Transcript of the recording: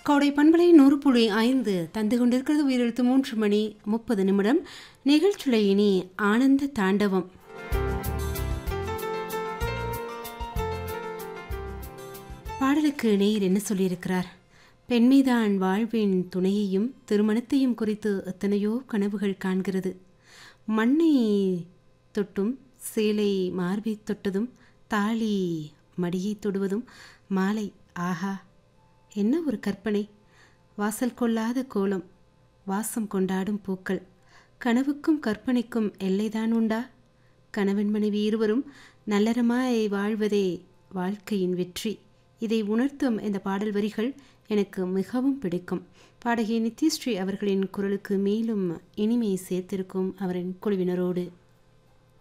கோடை பண்பலை நூறு புள்ளி ஐந்து தந்து கொண்டிருக்கிறது உயிரெழுத்து மூன்று மணி முப்பது நிமிடம் நிகழ்ச்சியில் இனி ஆனந்த தாண்டவம் பாடலுக்கு நேயர் என்ன சொல்லியிருக்கிறார் பெண்மைதான் வாழ்வின் துணையையும் திருமணத்தையும் குறித்து எத்தனையோ கனவுகள் காண்கிறது மண்ணை தொட்டும் சேலை மார்பை தொட்டதும் தாலி மடியை தொடுவதும் மாலை ஆஹா என்ன ஒரு கற்பனை வாசல் கொள்ளாத கோலம் வாசம் கொண்டாடும் பூக்கள் கனவுக்கும் கற்பனைக்கும் எல்லைதான் உண்டா கணவன் மனைவி இருவரும் நல்லறமாய் வாழ்வதே வாழ்க்கையின் வெற்றி இதை உணர்த்தும் இந்த பாடல் வரிகள் எனக்கு மிகவும் பிடிக்கும் பாடகி நித்யஸ்ரீ அவர்களின் குரலுக்கு மேலும் இனிமையை சேர்த்திருக்கும் அவரின் குழுவினரோடு